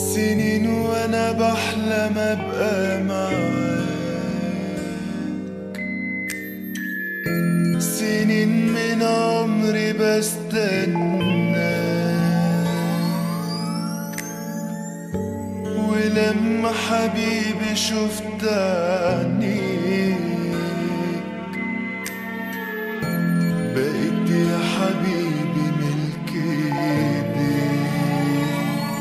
سنين وانا بحلم ابقى معاك سنين من عمري بستناك ولما حبيبي شفت عينيك بقيت يا حبيبي ملك ايديك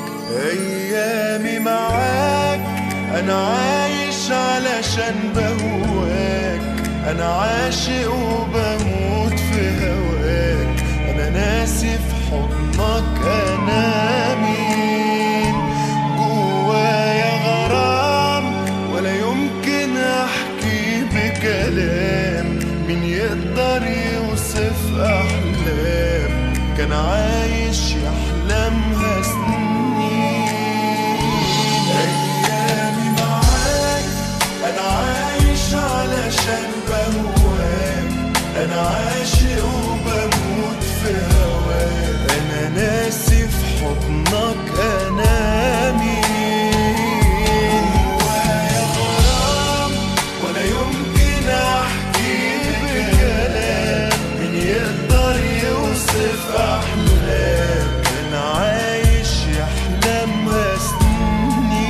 ايامي معاك انا عايش علشان بهواك انا عاشق وبموت في هواك انا ناسي في حضنك انا مين جوايا غرام ولا يمكن احكي بكلام مين يقدر يوصف احلام كان عايش يحلمها سنين ايامي معاك انا عايش علشان بهواك انا عاشق وبموت في هواك انا ناسي في حضنك انا مين جوايا غرام ولا يمكن احكي بكلام مين يقدر يوصف احلام انا عايش يحلمها سنين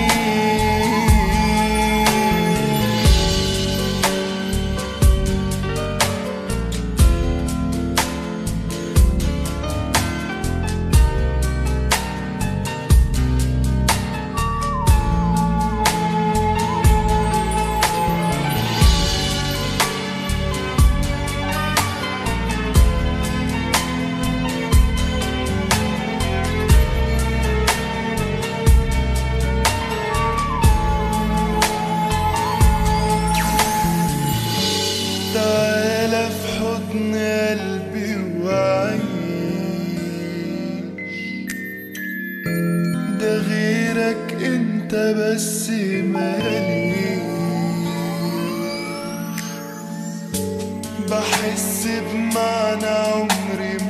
تعالى في حضن قلبي وعيش ده غيرك انت بس ماليش بحس بمعنى عمري